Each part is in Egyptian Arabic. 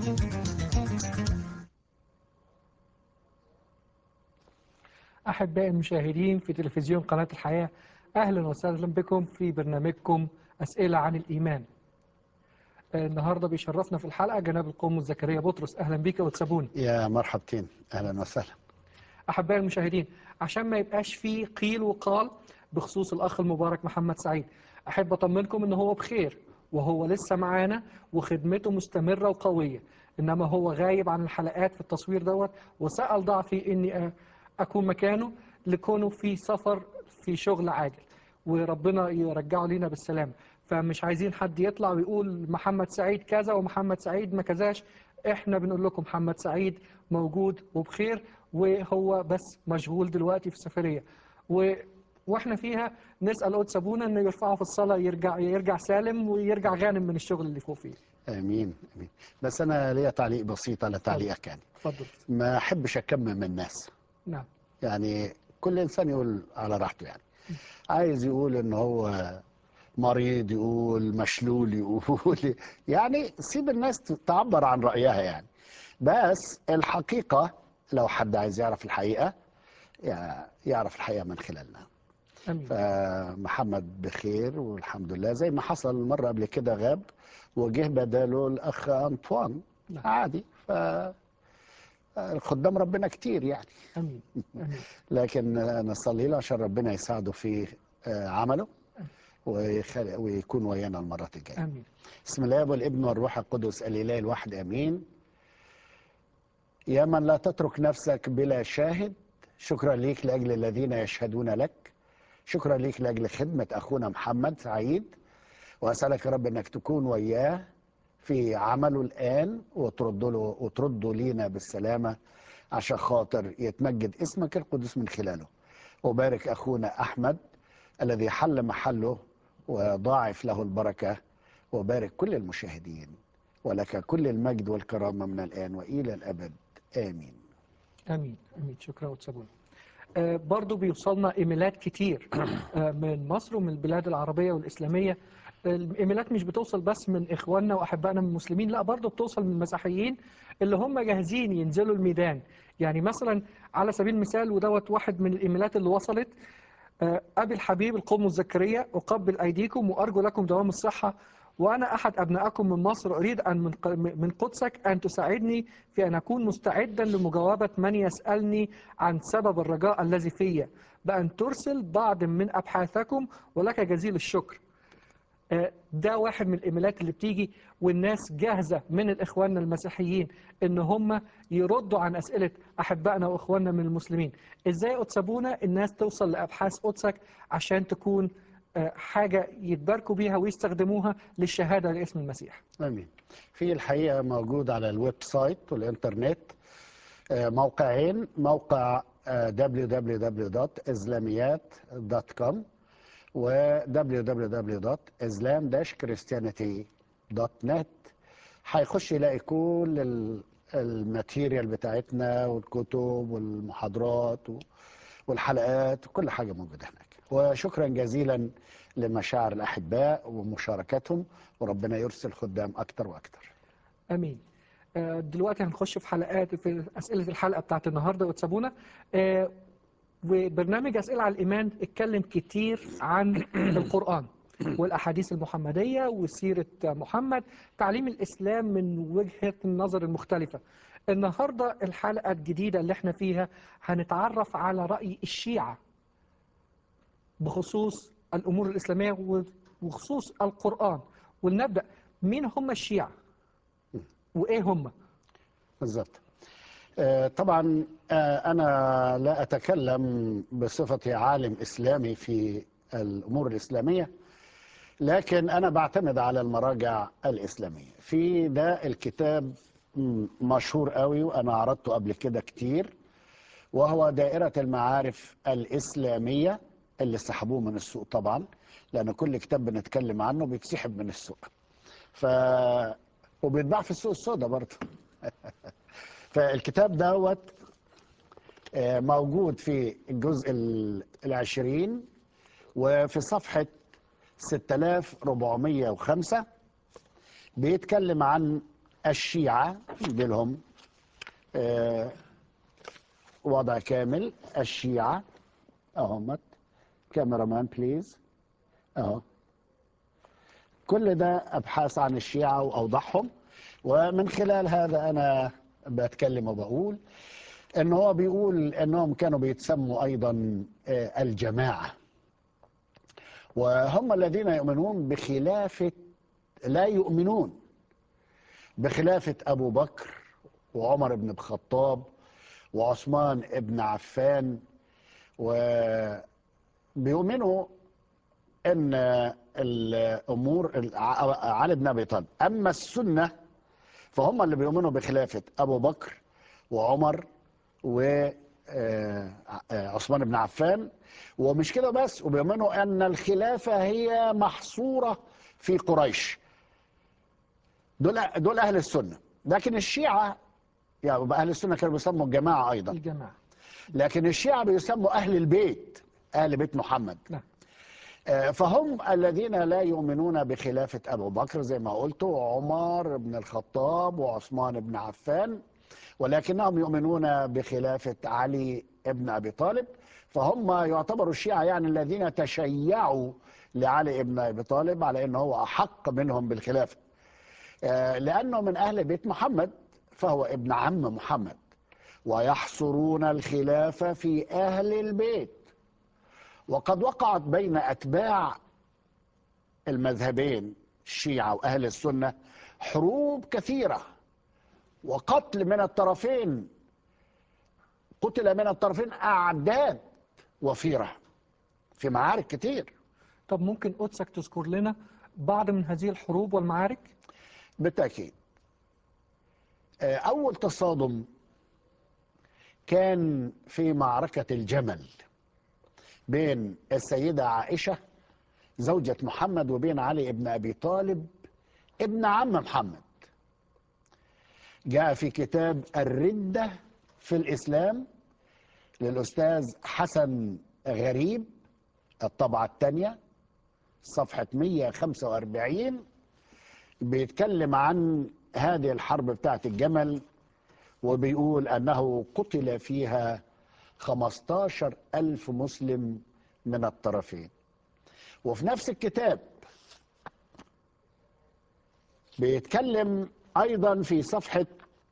أحبائي المشاهدين في تلفزيون قناة الحياة أهلا وسهلا بكم في برنامجكم أسئلة عن الإيمان آه، النهاردة بيشرفنا في الحلقة جناب القوم زكريا بطرس أهلا بيك وتسابون يا مرحبتين اهلا وسهلا أحبائي المشاهدين عشان ما يبقاش فيه قيل وقال بخصوص الأخ المبارك محمد سعيد أحب أطمنكم إن هو بخير وهو لسه معانا وخدمته مستمرة وقوية إنما هو غايب عن الحلقات في التصوير دوت وسأل ضعفي إني آه، أكون مكانه لكونه في سفر في شغل عاجل وربنا يرجعه لينا بالسلامة فمش عايزين حد يطلع ويقول محمد سعيد كذا ومحمد سعيد ما كذاش احنا بنقول لكم محمد سعيد موجود وبخير وهو بس مشغول دلوقتي في سفرية و واحنا فيها نسال قدس ابونا انه يرفعه في الصلاه يرجع يرجع سالم ويرجع غانم من الشغل اللي فوق فيه امين امين بس انا ليا تعليق بسيط على تعليقك يعني اتفضل ما احبش اكمم الناس نعم يعني كل انسان يقول على راحته يعني عايز يقول ان هو مريض يقول مشلول يقول يعني سيب الناس تعبر عن رايها يعني بس الحقيقه لو حد عايز يعرف الحقيقه يع- يعرف الحقيقه من خلالنا امين فمحمد بخير والحمد لله زي ما حصل مرة قبل كده غاب وجه بداله الأخ أنطوان نعم. عادي ف خدام ربنا كتير يعني امين امين لكن نصلي له عشان ربنا يساعده في آه، عمله ويخل- ويكون ويانا المرات الجايه امين بسم الله والابن والروح القدس الاله الواحد امين يا من لا تترك نفسك بلا شاهد شكرا ليك لاجل الذين يشهدون لك شكرا ليك لاجل خدمه اخونا محمد سعيد واسالك يا رب انك تكون وياه في عمله الان وترد له وترده لينا بالسلامه عشان خاطر يتمجد اسمك القدس من خلاله وبارك اخونا احمد الذي حل محله وضاعف له البركه وبارك كل المشاهدين ولك كل المجد والكرامه من الان والى الابد امين امين امين شكرا قدس ابونا آه برضو بيوصلنا ايميلات كتير آه من مصر ومن البلاد العربيه والاسلاميه الايميلات مش بتوصل بس من اخواننا واحبائنا من المسلمين لا برضو بتوصل من المسيحيين اللي هم جاهزين ينزلوا الميدان يعني مثلا على سبيل المثال ودوت واحد من الايميلات اللي وصلت آه، أبي الحبيب القوم الزكريا أقبل أيديكم وأرجو لكم دوام الصحة وأنا أحد أبنائكم من مصر أريد أن من ق- من قدسك أن تساعدني في أن أكون مستعدا لمجاوبة من يسألني عن سبب الرجاء الذي في بأن ترسل بعض من أبحاثكم ولك جزيل الشكر آه، ده واحد من الايميلات اللي بتيجي والناس جاهزه من الاخوان المسيحيين ان هم يردوا عن اسئله احبائنا واخواننا من المسلمين ازاي قدسبونا الناس توصل لابحاث قدسك عشان تكون آه، حاجه يتباركوا بيها ويستخدموها للشهاده لاسم المسيح امين في الحقيقه موجود على الويب سايت والانترنت آه، موقعين موقع آه، www.islamiyat.com و www.islam-christianity.net هيخش يلاقي كل ال- الماتيريال بتاعتنا والكتب والمحاضرات و- والحلقات وكل حاجه موجوده هناك وشكرا جزيلا لمشاعر الاحباء ومشاركتهم وربنا يرسل خدام اكتر واكتر امين آه، دلوقتي هنخش في حلقات في اسئله الحلقه بتاعت النهارده وتسابونا آه، وبرنامج اسئله على الايمان اتكلم كتير عن القران والاحاديث المحمديه وسيره محمد تعليم الاسلام من وجهه النظر المختلفه النهارده الحلقه الجديده اللي احنا فيها هنتعرف على راي الشيعه بخصوص الامور الاسلاميه وخصوص القران ولنبدا مين هم الشيعه وايه هم بالظبط آه، طبعا آه، انا لا اتكلم بصفتي عالم اسلامي في الامور الاسلاميه لكن انا بعتمد على المراجع الاسلاميه في ده الكتاب م- مشهور قوي وانا عرضته قبل كده كتير وهو دائره المعارف الاسلاميه اللي سحبوه من السوق طبعا لان كل كتاب بنتكلم عنه بيتسحب من السوق ف وبيتباع في السوق السوداء برضه فالكتاب دوت آه، موجود في الجزء ال- العشرين وفي صفحة 6405 بيتكلم عن الشيعة دي لهم آه، وضع كامل الشيعة اهمت كاميرا مان بليز اهو كل ده ابحاث عن الشيعة واوضاعهم ومن خلال هذا انا بتكلم وبقول ان هو بيقول انهم كانوا بيتسموا ايضا آه، الجماعة وهم الذين يؤمنون بخلافة لا يؤمنون بخلافة أبو بكر وعمر بن الخطاب وعثمان بن عفان وبيؤمنوا أن الأمور علي بن أبي طالب أما السنة فهم اللي بيؤمنوا بخلافة أبو بكر وعمر وعثمان بن عفان ومش كده بس وبيؤمنوا أن الخلافة هي محصورة في قريش دول دول اهل السنه لكن الشيعه يعني اهل السنه كانوا بيسموا الجماعه ايضا الجماعة لكن الشيعه بيسموا اهل البيت اهل بيت محمد نعم آه، فهم الذين لا يؤمنون بخلافه ابو بكر زي ما قلت وعمر بن الخطاب وعثمان بن عفان ولكنهم يؤمنون بخلافه علي بن ابي طالب فهم يعتبروا الشيعه يعني الذين تشيعوا لعلي بن ابي طالب على انه هو احق منهم بالخلافه آه، لأنه من أهل بيت محمد فهو ابن عم محمد ويحصرون الخلافة في أهل البيت وقد وقعت بين أتباع المذهبين الشيعة وأهل السنة حروب كثيرة وقتل من الطرفين قتل من الطرفين أعداد وفيرة في معارك كتير طب ممكن قدسك تذكر لنا بعض من هذه الحروب والمعارك بالتأكيد آه، أول تصادم كان في معركة الجمل بين السيدة عائشة زوجة محمد وبين علي بن أبي طالب ابن عم محمد جاء في كتاب الردة في الإسلام للأستاذ حسن غريب الطبعة الثانية صفحة 145 بيتكلم عن هذه الحرب بتاعت الجمل وبيقول أنه قتل فيها 15 ألف مسلم من الطرفين وفي نفس الكتاب بيتكلم أيضا في صفحة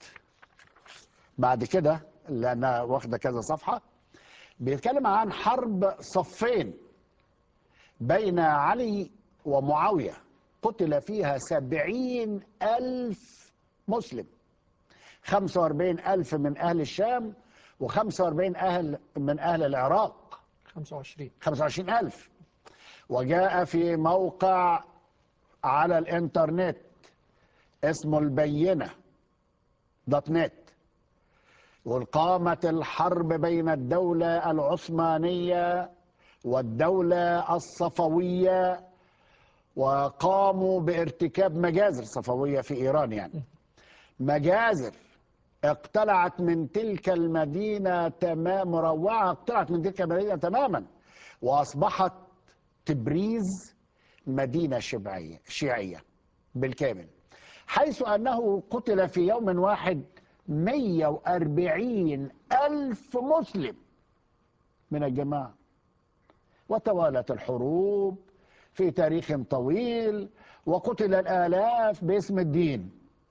بعد كده لأنها واخدة كذا صفحة بيتكلم عن حرب صفين بين علي ومعاوية قتل فيها سبعين ألف مسلم خمسة واربعين ألف من أهل الشام وخمسة واربعين أهل من أهل العراق 25 خمسة وعشرين ألف وجاء في موقع على الإنترنت اسمه البينة دوت نت وقامت الحرب بين الدولة العثمانية والدولة الصفوية وقاموا بارتكاب مجازر صفوية في إيران يعني مجازر اقتلعت من تلك المدينة تمام مروعة اقتلعت من تلك المدينة تماما وأصبحت تبريز مدينة شيعية شيعية بالكامل حيث أنه قتل في يوم واحد 140 ألف مسلم من الجماعة وتوالت الحروب في تاريخ طويل وقتل الآلاف باسم الدين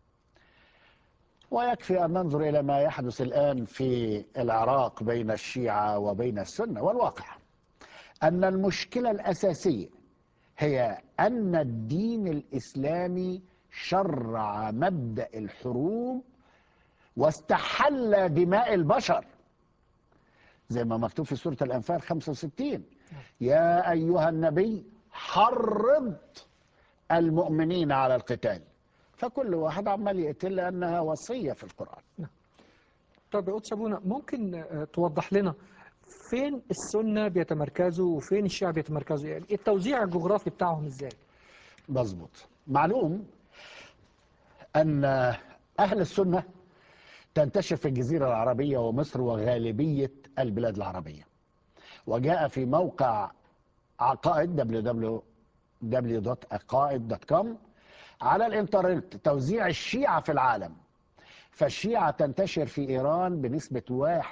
ويكفي أن ننظر إلى ما يحدث الآن في العراق بين الشيعة وبين السنة والواقع أن المشكلة الأساسية هي أن الدين الإسلامي شرع مبدأ الحروب واستحل دماء البشر زي ما مكتوب في سورة الأنفال 65 يا أيها النبي حرض المؤمنين على القتال فكل واحد عمال يقتل لأنها وصية في القرآن طب يا قدس أبونا ممكن آه، توضح لنا فين السنة بيتمركزوا وفين الشيعة بيتمركزوا يعني التوزيع الجغرافي بتاعهم ازاي مظبوط معلوم أن أهل السنة تنتشر في الجزيرة العربية ومصر وغالبية البلاد العربية وجاء في موقع عقائد www.عقائد.com على الانترنت توزيع الشيعة في العالم فالشيعة تنتشر في إيران بنسبة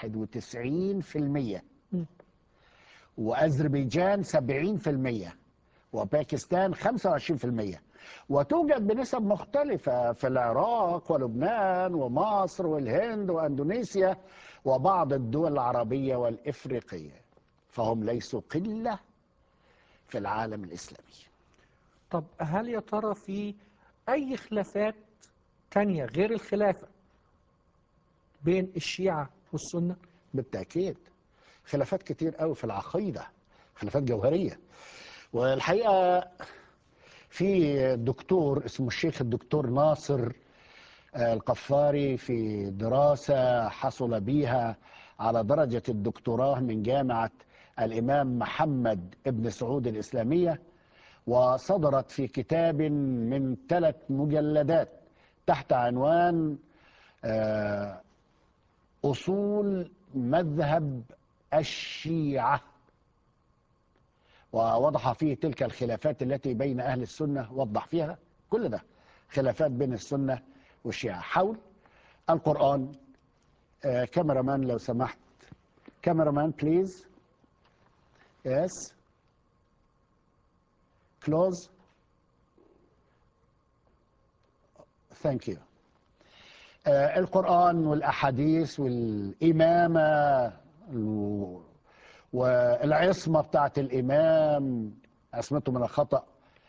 91% مم. وأذربيجان 70% وباكستان 25% وتوجد بنسب مختلفة في العراق ولبنان ومصر والهند وأندونيسيا وبعض الدول العربية والإفريقية فهم ليسوا قلة في العالم الإسلامي طب هل يا ترى في أي خلافات تانية غير الخلافة بين الشيعة والسنة؟ بالتأكيد خلافات كتير قوي في العقيدة خلافات جوهرية والحقيقة في دكتور اسمه الشيخ الدكتور ناصر آه، القفاري في دراسة حصل بيها على درجة الدكتوراه من جامعة الإمام محمد ابن سعود الإسلامية وصدرت في كتاب من ثلاث مجلدات تحت عنوان آه، أصول مذهب الشيعة ووضح فيه تلك الخلافات التي بين أهل السنة وضح فيها كل ده خلافات بين السنة والشيعة حول القرآن آه، كاميرامان لو سمحت كاميرامان بليز يس كلوز ثانك يو القرآن والأحاديث والإمامة ال- والعصمة بتاعت الإمام عصمته من الخطأ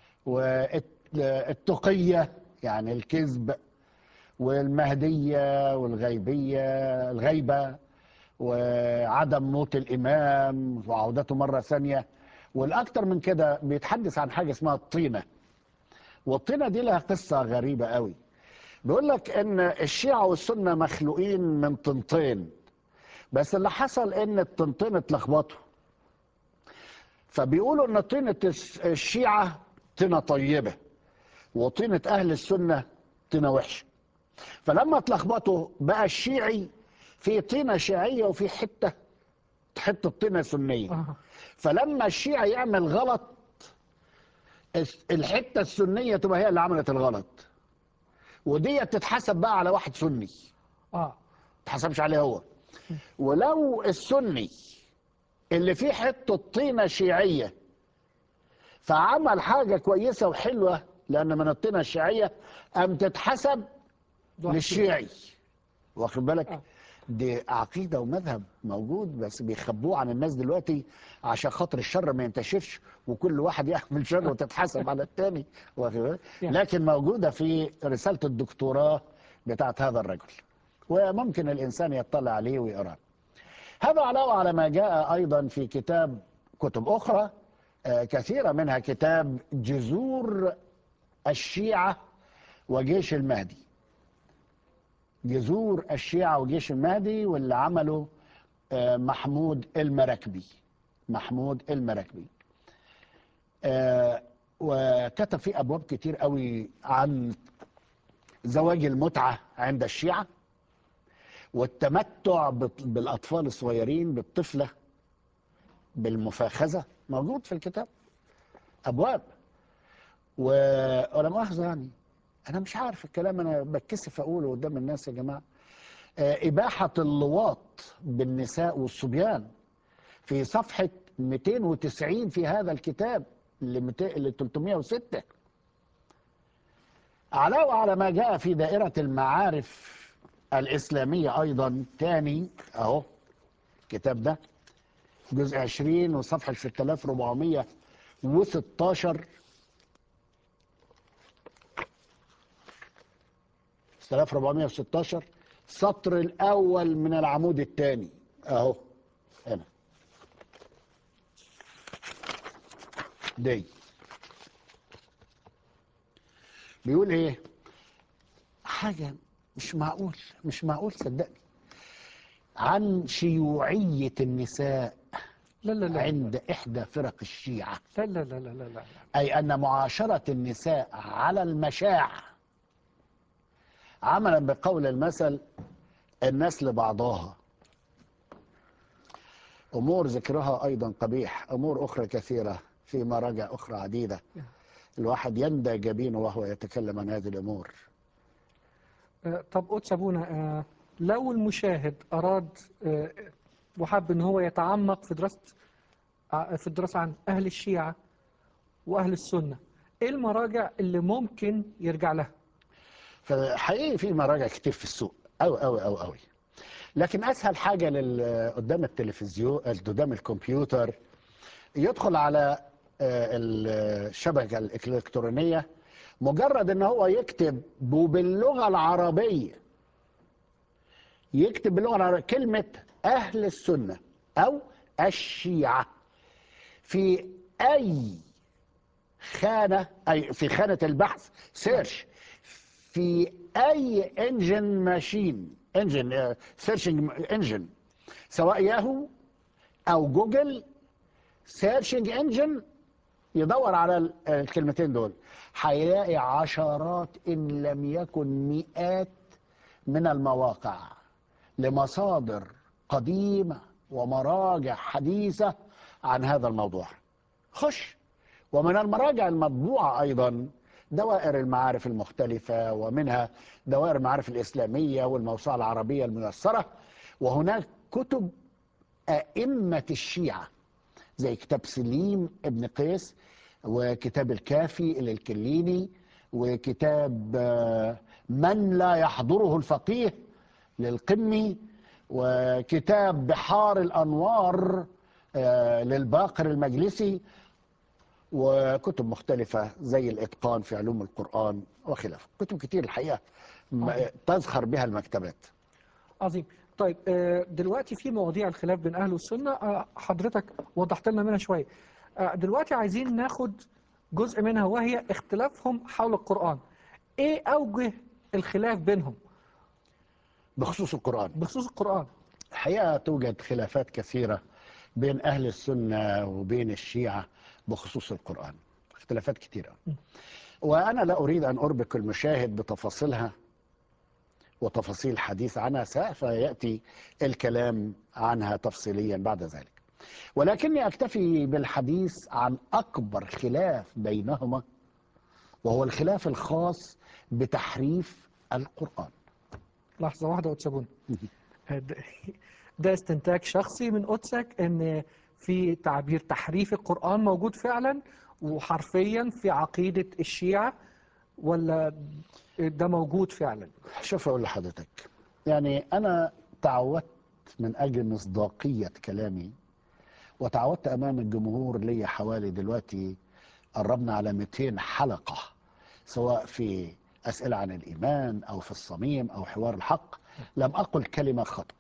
والتقية يعني الكذب والمهدية والغيبية الغيبة وعدم موت الإمام وعودته مرة ثانية والأكثر من كده بيتحدث عن حاجة اسمها الطينة والطينة دي لها قصة غريبة قوي بيقول لك ان الشيعة والسنة مخلوقين من طنطين بس اللي حصل ان الطنطين اتلخبطوا فبيقولوا ان طينة الس- الشيعة طينة طيبة وطينة اهل السنة طينة وحشة فلما اتلخبطوا بقى الشيعي في طينة شيعية وفي حتة حتة طينة سنية آه. فلما الشيعي يعمل غلط الس- الحتة السنية تبقى هي اللي عملت الغلط ودي تتحسب بقى على واحد سني آه تحسبش عليه هو ولو السني اللي فيه حته طينه شيعيه فعمل حاجه كويسه وحلوه لان من الطينه الشيعيه قام تتحسب ده للشيعي واخد بالك آه. دي عقيده ومذهب موجود بس بيخبوه عن الناس دلوقتي عشان خاطر الشر ما ينتشرش وكل واحد يعمل شر وتتحسب على التاني واخد بالك يعني. لكن موجوده في رساله الدكتوراه بتاعت هذا الرجل وممكن الانسان يطلع عليه ويقراه هذا علاوه على ما جاء ايضا في كتاب كتب اخرى آه، كثيره منها كتاب جذور الشيعه وجيش المهدي جذور الشيعة وجيش المهدي واللي عمله آه، محمود المراكبي محمود المراكبي آه، وكتب فيه أبواب كتير قوي عن زواج المتعة عند الشيعة والتمتع بط- بالأطفال الصغيرين بالطفلة بالمفاخذة موجود في الكتاب أبواب و- ولا مؤاخذة يعني أنا مش عارف الكلام أنا بتكسف أقوله قدام الناس يا جماعة آه، إباحة اللواط بالنساء والصبيان في صفحة 290 في هذا الكتاب اللي, 200 اللي 306 علاوة على ما جاء في دائرة المعارف الإسلامية أيضا تاني أهو الكتاب ده جزء 20 وصفحة 6416 6416 سطر الأول من العمود الثاني أهو هنا دي بيقول إيه حاجة مش معقول مش معقول صدقني عن شيوعية النساء لا لا لا عند إحدى فرق الشيعة لا لا لا لا لا لا أي أن معاشرة النساء على المشاع عملا بقول المثل الناس لبعضها أمور ذكرها أيضا قبيح أمور أخرى كثيرة في مراجع أخرى عديدة الواحد يندى جبينه وهو يتكلم عن هذه الأمور آه، طب قدس أبونا آه، لو المشاهد أراد آه، وحب إن هو يتعمق في دراسة ع- في الدراسة عن أهل الشيعة وأهل السنة إيه المراجع اللي ممكن يرجع لها؟ فحقيقي في مراجع كتير في السوق أوي أوي أوي أوي لكن أسهل حاجة لل- قدام التلفزيون قدام الكمبيوتر يدخل على آه، الشبكة الإلكترونية مجرد ان هو يكتب باللغة العربية يكتب باللغة العربية كلمة أهل السنة أو الشيعة في أي خانة أي في خانة البحث سيرش في أي انجن ماشين انجن سيرشنج انجن سواء ياهو أو جوجل سيرشنج انجن يدور على ال- الكلمتين دول هيلاقي عشرات ان لم يكن مئات من المواقع لمصادر قديمه ومراجع حديثه عن هذا الموضوع خش ومن المراجع المطبوعه ايضا دوائر المعارف المختلفه ومنها دوائر المعارف الاسلاميه والموسوعه العربيه الميسره وهناك كتب ائمه الشيعه زي كتاب سليم ابن قيس وكتاب الكافي للكليني وكتاب آه، من لا يحضره الفقيه للقمي وكتاب بحار الأنوار آه، للباقر المجلسي وكتب مختلفة زي الإتقان في علوم القرآن وخلافه كتب كتير الحقيقة م- عظيم. تزخر بها المكتبات عظيم طيب آه، دلوقتي في مواضيع الخلاف بين أهل والسنة آه، حضرتك وضحت لنا منها شوية آه، دلوقتي عايزين ناخد جزء منها وهي اختلافهم حول القرآن إيه أوجه الخلاف بينهم بخصوص القرآن بخصوص القرآن الحقيقة توجد خلافات كثيرة بين أهل السنة وبين الشيعة بخصوص القرآن اختلافات كثيرة وأنا لا أريد أن أربك المشاهد بتفاصيلها وتفاصيل حديث عنها سوف يأتي الكلام عنها تفصيليا بعد ذلك ولكني أكتفي بالحديث عن أكبر خلاف بينهما وهو الخلاف الخاص بتحريف القرآن لحظة واحدة وتسابون ده- ده استنتاج شخصي من قدسك ان في تعبير تحريف القرآن موجود فعلا وحرفيا في عقيدة الشيعة ولا ده موجود فعلا شوف اقول لحضرتك يعني انا تعودت من اجل مصداقيه كلامي وتعودت امام الجمهور ليا حوالي دلوقتي قربنا على 200 حلقه سواء في اسئله عن الايمان او في الصميم او حوار الحق لم اقل كلمه خطا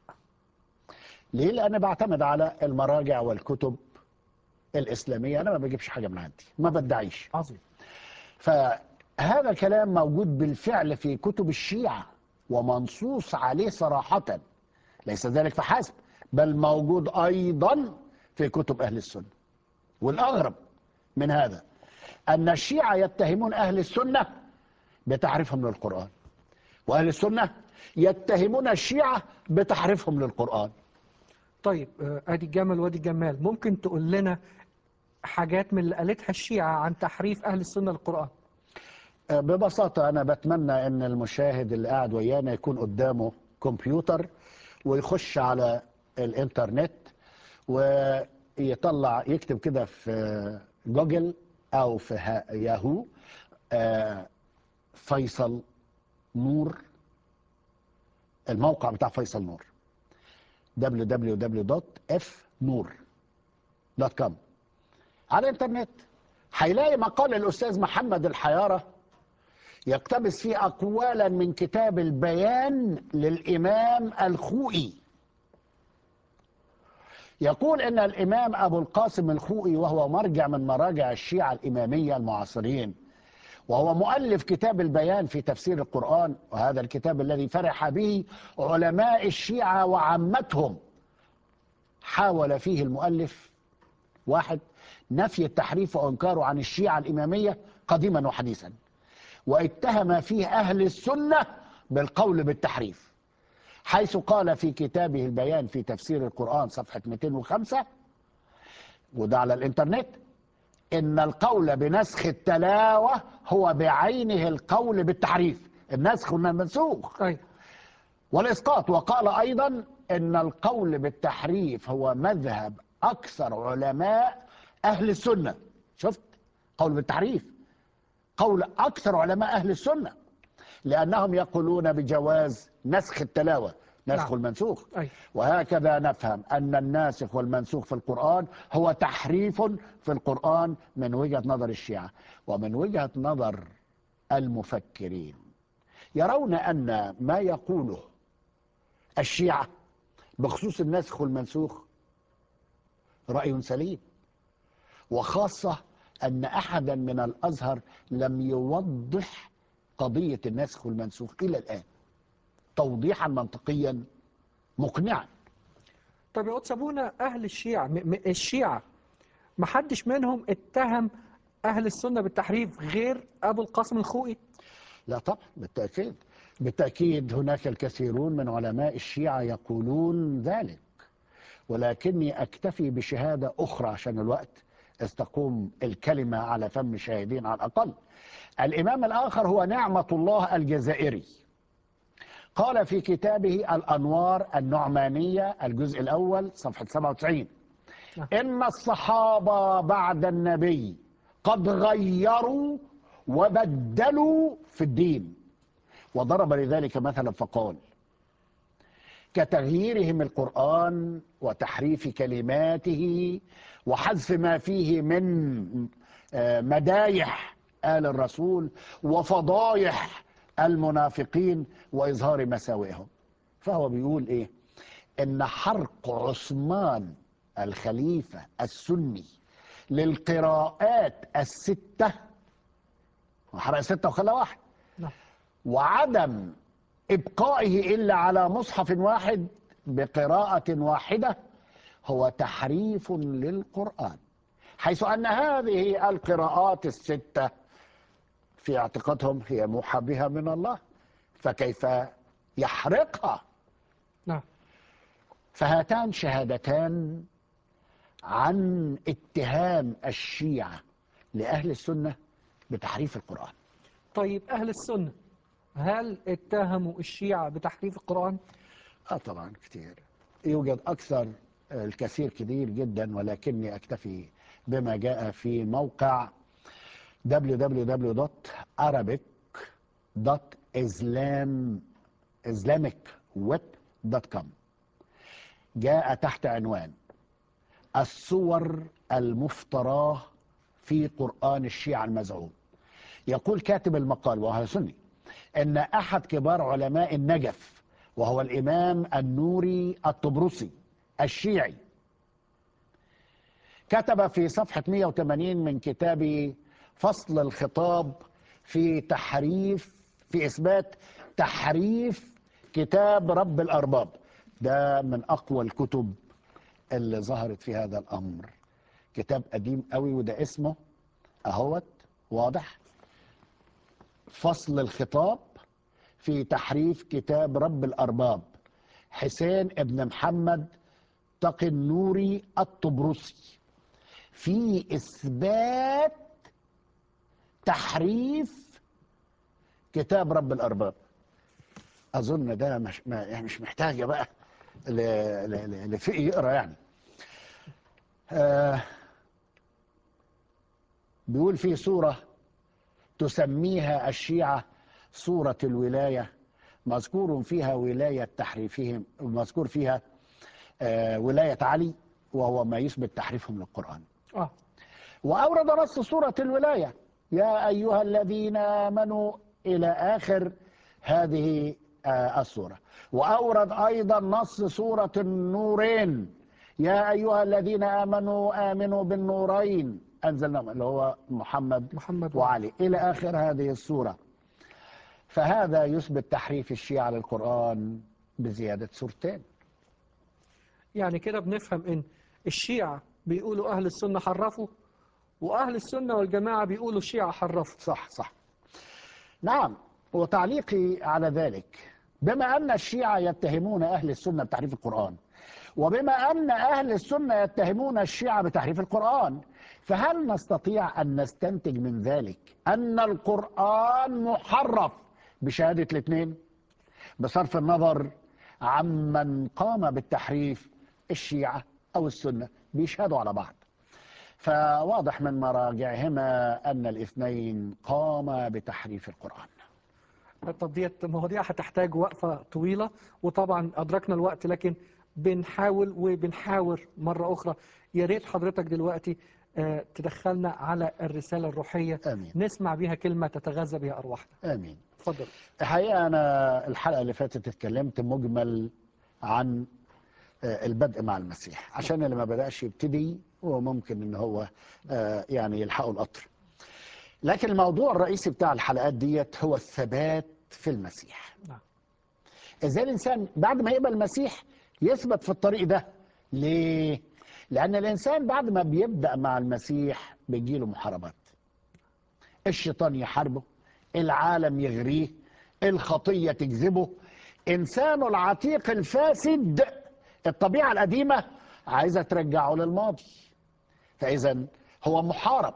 ليه لان بعتمد على المراجع والكتب الاسلاميه انا ما بجيبش حاجه من عندي ما بدعيش عظيم فهذا كلام موجود بالفعل في كتب الشيعة ومنصوص عليه صراحة ليس ذلك فحسب بل موجود أيضا في كتب أهل السنة والأغرب من هذا أن الشيعة يتهمون أهل السنة بتحريفهم للقرآن وأهل السنة يتهمون الشيعة بتحريفهم للقرآن طيب آه، ادي الجمل وادي الجمال ممكن تقول لنا حاجات من اللي قالتها الشيعة عن تحريف اهل السنة للقرآن ببساطة أنا بتمنى أن المشاهد اللي قاعد ويانا يكون قدامه كمبيوتر ويخش على الإنترنت ويطلع يكتب كده في جوجل أو في ها- ياهو آه، فيصل نور الموقع بتاع فيصل نور www.fnur.com على الإنترنت هيلاقي مقال الأستاذ محمد الحيارة يقتبس فيه أقوالا من كتاب البيان للإمام الخوئي يقول إن الإمام أبو القاسم الخوئي وهو مرجع من مراجع الشيعة الإمامية المعاصرين وهو مؤلف كتاب البيان في تفسير القرآن وهذا الكتاب الذي فرح به علماء الشيعة وعامتهم حاول فيه المؤلف واحد نفي التحريف وإنكاره عن الشيعة الإمامية قديما وحديثا واتهم فيه أهل السنة بالقول بالتحريف حيث قال في كتابه البيان في تفسير القرآن صفحة 205 وده على الإنترنت ان القول بنسخ التلاوه هو بعينه القول بالتحريف النسخ والمنسوخ أي والاسقاط وقال ايضا ان القول بالتحريف هو مذهب اكثر علماء اهل السنه شفت قول بالتحريف قول اكثر علماء اهل السنه لانهم يقولون بجواز نسخ التلاوه نسخ نعم. المنسوخ أي وهكذا نفهم أن الناسخ والمنسوخ في القرآن هو تحريف في القرآن من وجهة نظر الشيعة ومن وجهة نظر المفكرين يرون أن ما يقوله الشيعة بخصوص الناسخ والمنسوخ رأي سليم وخاصة أن أحدا من الأزهر لم يوضح قضية الناسخ والمنسوخ إلى الآن توضيحا منطقيا مقنعا طب يا قدس أبونا أهل الشيعة م- م- الشيعة ما حدش منهم اتهم أهل السنة بالتحريف غير أبو القاسم الخوئي لا طبعا بالتأكيد بالتأكيد هناك الكثيرون من علماء الشيعة يقولون ذلك ولكني أكتفي بشهادة أخرى عشان الوقت استقوم الكلمة على فم شاهدين على الأقل الإمام الآخر هو نعمة الله الجزائري قال في كتابه الأنوار النعمانية الجزء الأول صفحة 97 نعم. إن الصحابة بعد النبي قد غيروا وبدلوا في الدين وضرب لذلك مثلا فقال كتغييرهم القرآن وتحريف كلماته وحذف ما فيه من آه، مدايح آل الرسول وفضايح المنافقين وإظهار مساوئهم فهو بيقول إيه إن حرق عثمان الخليفة السني للقراءات الستة وحرق ستة وخلى واحد نعم وعدم إبقائه إلا على مصحف واحد بقراءة واحدة هو تحريف للقرآن حيث أن هذه القراءات الستة في اعتقادهم هي موحى بها من الله فكيف يحرقها نعم فهاتان شهادتان عن اتهام الشيعة لأهل السنة بتحريف القرآن طيب أهل السنة هل اتهموا الشيعة بتحريف القرآن؟ اه طبعا كتير يوجد اكثر آه، الكثير كثير جدا ولكني اكتفي بما جاء في موقع www.arabic.islamicweb.com جاء تحت عنوان الصور المفتراه في قرآن الشيعة المزعوم يقول كاتب المقال وهو سني ان احد كبار علماء النجف وهو الامام النوري الطبرسي الشيعي كتب في صفحة 180 من كتابه فصل الخطاب في تحريف في اثبات تحريف كتاب رب الارباب ده من اقوى الكتب اللي ظهرت في هذا الامر كتاب قديم قوي وده اسمه اهوت واضح فصل الخطاب في تحريف كتاب رب الأرباب حسين ابن محمد تقي النوري الطبرسي في إثبات تحريف كتاب رب الأرباب أظن ده مش, ما- يعني مش محتاجة بقى ل- ل- ل- لفقه يقرأ يعني آه بيقول في سورة تسميها الشيعة سورة الولاية مذكور فيها ولاية تحريفهم مذكور فيها آه، ولاية علي وهو ما يثبت تحريفهم للقرآن آه وأورد نص سورة الولاية يا أيها الذين آمنوا إلى آخر هذه آه، السورة وأورد أيضا نص سورة النورين يا أيها الذين آمنوا آمنوا بالنورين أنزلنا اللي هو محمد محمد وعلي إلى آخر هذه السورة فهذا يثبت تحريف الشيعة للقرآن بزيادة سورتين يعني كده بنفهم ان الشيعة بيقولوا اهل السنة حرفوا واهل السنة والجماعة بيقولوا الشيعة حرفوا صح صح نعم وتعليقي على ذلك بما أن الشيعة يتهمون أهل السنة بتحريف القرآن وبما أن أهل السنة يتهمون الشيعة بتحريف القرآن فهل نستطيع أن نستنتج من ذلك أن القرآن محرف بشهادة الاثنين بصرف النظر عمن قام بالتحريف الشيعة أو السنة بيشهدوا على بعض فواضح من مراجعهما أن الاثنين قاما بتحريف القرآن طب ديت مواضيع هتحتاج وقفة طويلة وطبعا أدركنا الوقت لكن بنحاول وبنحاور مرة أخرى يا ريت حضرتك دلوقتي آه، تدخلنا على الرسالة الروحية آمين نسمع بيها كلمة تتغذى بها أرواحنا آمين اتفضل الحقيقة أنا الحلقة اللي فاتت اتكلمت مجمل عن آه، البدء مع المسيح عشان اللي ما بدأش يبتدي هو ممكن ان هو آه، يعني يلحقه القطر لكن الموضوع الرئيسي بتاع الحلقات ديت هو الثبات في المسيح نعم. ازاي الانسان بعد ما يقبل المسيح يثبت في الطريق ده ليه لان الانسان بعد ما بيبدا مع المسيح بيجيله محاربات الشيطان يحاربه العالم يغريه الخطيه تجذبه انسانه العتيق الفاسد الطبيعه القديمه عايزه ترجعه للماضي فاذا هو محارب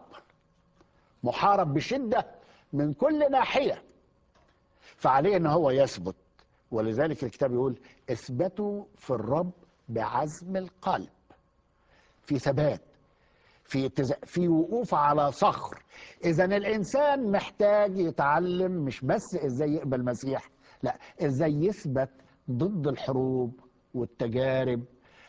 محارب بشده من كل ناحيه فعليه ان هو يثبت ولذلك الكتاب يقول اثبتوا في الرب بعزم القلب في ثبات في اتز... في وقوف على صخر اذا الانسان محتاج يتعلم مش بس ازاي يقبل المسيح لا ازاي يثبت ضد الحروب والتجارب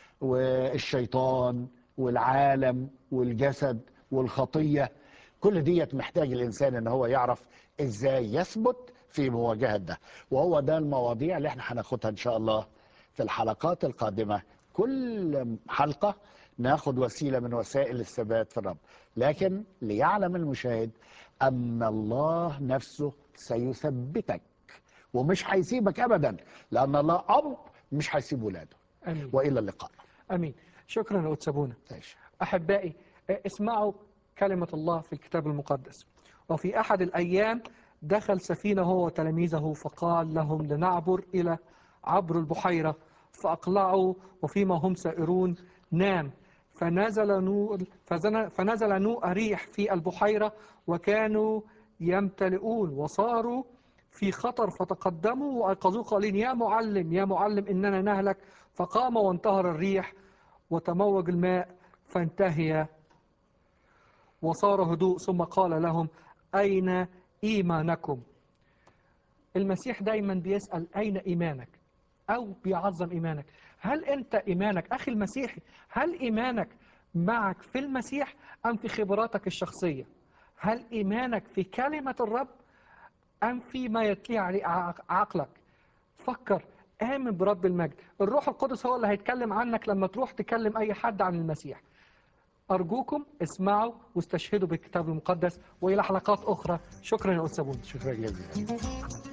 والشيطان والعالم والجسد والخطيه كل ديت محتاج الانسان ان هو يعرف ازاي يثبت في مواجهه ده وهو ده المواضيع اللي احنا هناخدها ان شاء الله في الحلقات القادمه كل حلقه ناخد وسيله من وسائل الثبات في الرب لكن ليعلم المشاهد ان الله نفسه سيثبتك ومش هيسيبك ابدا لان الله اب مش هيسيب ولاده أمين والى اللقاء أمين شكرا يا أتسابونا ماشي. أحبائي اسمعوا كلمة الله في الكتاب المقدس وفي أحد الأيام دخل سفينة هو وتلاميذه فقال لهم لنعبر إلى عبر البحيرة فأقلعوا وفيما هم سائرون نام فنزل نور فزن- فنزل نوء ريح في البحيرة وكانوا يمتلئون وصاروا في خطر فتقدموا وأيقظوه قائلين يا معلم يا معلم إننا نهلك فقام وانتهر الريح وتموج الماء فانتهي وصار هدوء ثم قال لهم أين إيمانكم المسيح دايما بيسأل أين إيمانك أو بيعظم إيمانك هل أنت إيمانك أخي المسيحي هل إيمانك معك في المسيح أم في خبراتك الشخصية هل إيمانك في كلمة الرب أم في ما يتلي عليه عق- عقلك فكر آمن برب المجد الروح القدس هو اللي هيتكلم عنك لما تروح تكلم أي حد عن المسيح أرجوكم اسمعوا واستشهدوا بالكتاب المقدس وإلى حلقات أخرى شكرا يا أستاذ بوني شكرا جزيلا